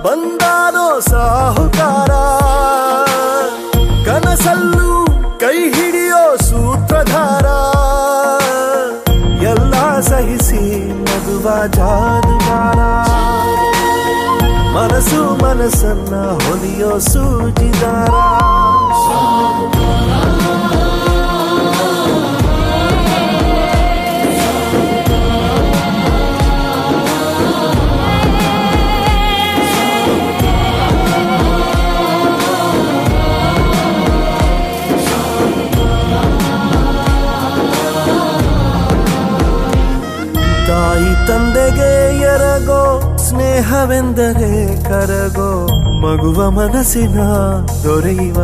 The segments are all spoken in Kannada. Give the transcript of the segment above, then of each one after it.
ಬಂದಾನೋ ಸಾಹುಕಾರ ಕನಸಲ್ಲೂ ಕೈ ಹಿಡಿಯೋ ಸೂತ್ರಧಾರ ಎಲ್ಲ ಸಹಿಸಿ ನಗುವ ಜಾದುಗಾರ ಮನಸ್ಸು ಮನಸ್ಸನ್ನ ಹೊಲಿಯೋ ಸೂಜಿದಾರ ತಾಯಿ ತಂದೆಗೆ ಎರಗೋ ಸ್ನೇಹವೆಂದರೆ ಕರಗೋ ಮಗುವ ಮನಸ್ಸಿನ ದೊರೆಯುವ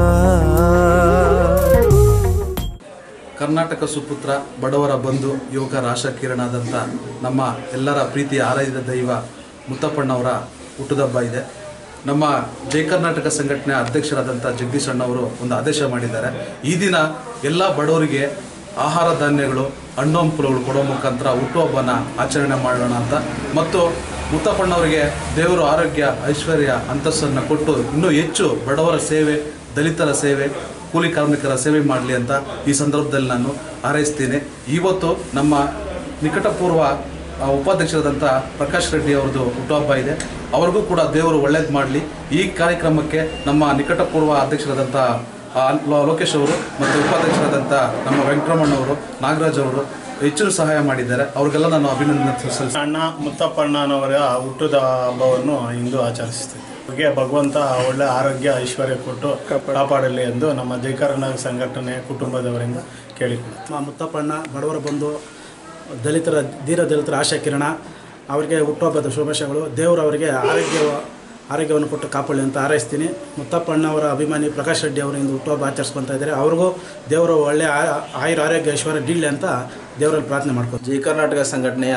ಕರ್ನಾಟಕ ಸುಪುತ್ರ ಬಡವರ ಬಂಧು ಯುವಕರ ಆಶಾ ಕಿರಣಾದಂಥ ನಮ್ಮ ಎಲ್ಲರ ಪ್ರೀತಿಯ ಆರಾಧ್ಯದ ದೈವ ಮುತ್ತಪ್ಪಣ್ಣವರ ಹುಟ್ಟುದಬ್ಬ ಇದೆ ನಮ್ಮ ಜಯ ಕರ್ನಾಟಕ ಸಂಘಟನೆಯ ಅಧ್ಯಕ್ಷರಾದಂಥ ಜಗದೀಶ್ ಅಣ್ಣವರು ಒಂದು ಆದೇಶ ಮಾಡಿದ್ದಾರೆ ಈ ದಿನ ಎಲ್ಲ ಬಡವರಿಗೆ ಆಹಾರ ಧಾನ್ಯಗಳು ಹಣ್ಣು ಹಂಪಲುಗಳು ಕೊಡೋ ಮುಖಾಂತರ ಹುಟ್ಟುಹಬ್ಬನ ಆಚರಣೆ ಮಾಡೋಣ ಅಂತ ಮತ್ತು ಮುತ್ತಪ್ಪಣ್ಣವರಿಗೆ ದೇವರು ಆರೋಗ್ಯ ಐಶ್ವರ್ಯ ಅಂತಸ್ತನ್ನು ಕೊಟ್ಟು ಇನ್ನೂ ಹೆಚ್ಚು ಬಡವರ ಸೇವೆ ದಲಿತರ ಸೇವೆ ಕೂಲಿ ಕಾರ್ಮಿಕರ ಸೇವೆ ಮಾಡಲಿ ಅಂತ ಈ ಸಂದರ್ಭದಲ್ಲಿ ನಾನು ಹಾರೈಸ್ತೀನಿ ಇವತ್ತು ನಮ್ಮ ನಿಕಟಪೂರ್ವ ಆ, ಉಪಾಧ್ಯಕ್ಷರಾದಂಥ ಪ್ರಕಾಶ್ ರೆಡ್ಡಿ ಅವ್ರದ್ದು ಹುಟ್ಟುಹಬ್ಬ ಇದೆ ಅವ್ರಿಗೂ ಕೂಡ ದೇವರು ಒಳ್ಳೇದು ಮಾಡಲಿ ಈ ಕಾರ್ಯಕ್ರಮಕ್ಕೆ ನಮ್ಮ ನಿಕಟಪೂರ್ವ ಅಧ್ಯಕ್ಷರಾದಂಥ ಆ, ಲೋ- ಲೋಕೇಶ್ ಅವರು ಮತ್ತು ಉಪಾಧ್ಯಕ್ಷರಾದಂಥ ನಮ್ಮ ವೆಂಕಟರಮಣ್ಣವರು ನಾಗರಾಜ್ ಅವರು ಹೆಚ್ಚಿನ ಸಹಾಯ ಮಾಡಿದ್ದಾರೆ ಅವ್ರಿಗೆಲ್ಲ ನಾನು ಅಭಿನಂದನೆ ಸಲ್ಲಿಸ್ತೀನಿ ಅಣ್ಣ ಮುತ್ತಪ್ಪಣ್ಣನವರ ಹುಟ್ಟದ ಹಬ್ಬವನ್ನು ಇಂದು ಆಚರಿಸುತ್ತೇವೆ ಅವರಿಗೆ ಭಗವಂತ ಒಳ್ಳೆ ಆರೋಗ್ಯ ಐಶ್ವರ್ಯ ಕೊಟ್ಟು ಕಾಪಾಡಲಿ ಎಂದು ನಮ್ಮ ಜೈಕರ್ಣ ಸಂಘಟನೆ ಕುಟುಂಬದವರಿಂದ ಕೇಳಿಕೊಳ್ಳುತ್ತೇವೆ ನಮ್ಮ ಮುತ್ತಪ್ಪಣ್ಣ ಬಡವರ ಬಂಧು ದಲಿತರ ಧೀರ ದಲಿತರ ಆಶಾ ಕಿರಣ ಅವರಿಗೆ ಹುಟ್ಟುಹಬ್ಬದ ಶುಭಾಶಯಗಳು ದೇವರು ಅವರಿಗೆ ಆರೋಗ್ಯ ಆರೋಗ್ಯವನ್ನು ಕೊಟ್ಟು ಕಾಪಾಡಲಿ ಅಂತ ಹಾರೈಸ್ತೀನಿ ಮುತ್ತಪ್ಪಣ್ಣವರ ಅಭಿಮಾನಿ ಪ್ರಕಾಶ್ ರೆಡ್ಡಿ ಅವರು ಇಂದು ಹುಟ್ಟುಹಬ್ಬ ಆಚರಿಸ್ಕೊತಾ ಇದ್ದಾರೆ ಅವ್ರಿಗೂ ದೇವರು ಒಳ್ಳೆಯ ಆ- ಆಯುರ ಆರೋಗ್ಯ ಐಶ್ವರ್ಯ ನೀಡಲಿ ಅಂತ ದೇವರಲ್ಲಿ ಪ್ರಾರ್ಥನೆ ಮಾಡ್ಕೊತೀನಿ ಜೈ ಕರ್ನಾಟಕ ಸಂಘಟನೆಯ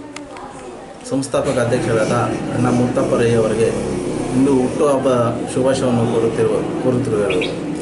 ಸಂಸ್ಥಾಪಕ ಅಧ್ಯಕ್ಷರಾದ ಅಣ್ಣ ಮುತ್ತಪ್ಪರಯ್ಯ ಅವರಿಗೆ ಇಂದು ಹುಟ್ಟುಹಬ್ಬ ಶುಭಾಶಯವನ್ನು ಕೋರುತ್ತಿರುವ ಕೋರುತ್ತಿರುವರು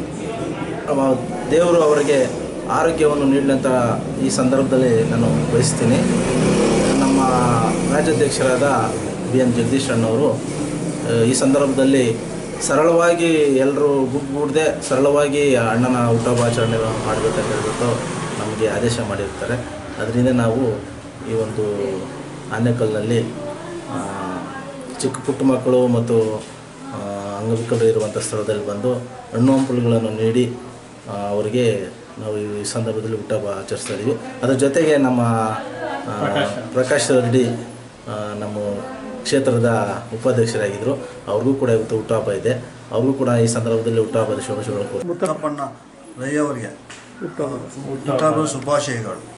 ಅವ ದೇವರು ಅವರಿಗೆ ಆರೋಗ್ಯವನ್ನು ನೀಡಲಂತ ಈ ಸಂದರ್ಭದಲ್ಲಿ ನಾನು ಬಯಸ್ತೀನಿ ನಮ್ಮ ರಾಜ್ಯಾಧ್ಯಕ್ಷರಾದ ಬಿ ಎನ್ ಜಗದೀಶ್ ಅಣ್ಣವರು ಆ, ಈ ಸಂದರ್ಭದಲ್ಲಿ ಸರಳವಾಗಿ ಎಲ್ಲರೂ ಗುಡ್ಗೂಡದೆ ಸರಳವಾಗಿ ಅಣ್ಣನ ಹುಟ್ಟುಹಬ್ಬ ಆಚರಣೆ ಮಾಡಬೇಕಂತ ಹೇಳ್ಬಿಟ್ಟು ನಮಗೆ ಆದೇಶ ಮಾಡಿರ್ತಾರೆ ಅದರಿಂದ ನಾವು ಈ ಒಂದು ಆನೆಕಲ್ನಲ್ಲಿ ಆ, ಚಿಕ್ಕ ಪುಟ್ಟ ಮಕ್ಕಳು ಮತ್ತು ಆ, ಅಂಗವಿಕಲರು ಇರುವಂಥ ಸ್ಥಳದಲ್ಲಿ ಬಂದು ಹಣ್ಣು ಹಂಪಲುಗಳನ್ನು ನೀಡಿ ಆ, ಅವರಿಗೆ ನಾವು ಈ ಸಂದರ್ಭದಲ್ಲಿ ಹುಟ್ಟಹಬ್ಬ ಆಚರಿಸ್ತಾ ಇದ್ದೀವಿ ಅದರ ಜೊತೆಗೆ ನಮ್ಮ ಆ, ಪ್ರಕಾಶ್ ರೆಡ್ಡಿ ಆ, ನಮ್ಮ ಕ್ಷೇತ್ರದ ಉಪಾಧ್ಯಕ್ಷರಾಗಿದ್ದರು ಅವ್ರಿಗೂ ಕೂಡ ಇವತ್ತು ಹುಟ್ಟುಹಬ್ಬ ಇದೆ ಅವ್ರಿಗೂ ಕೂಡ ಈ ಸಂದರ್ಭದಲ್ಲಿ ಹುಟ್ಟುಹಬ್ಬದ ಶುಭಾಶಯಗಳು ಕೋರ್ತೀನಿ. ಮುತ್ತಪ್ಪಣ್ಣ ರೈ ಅವರಿಗೆ ಹುಟ್ಟುಹಬ್ಬದ ಶುಭಾಶಯಗಳು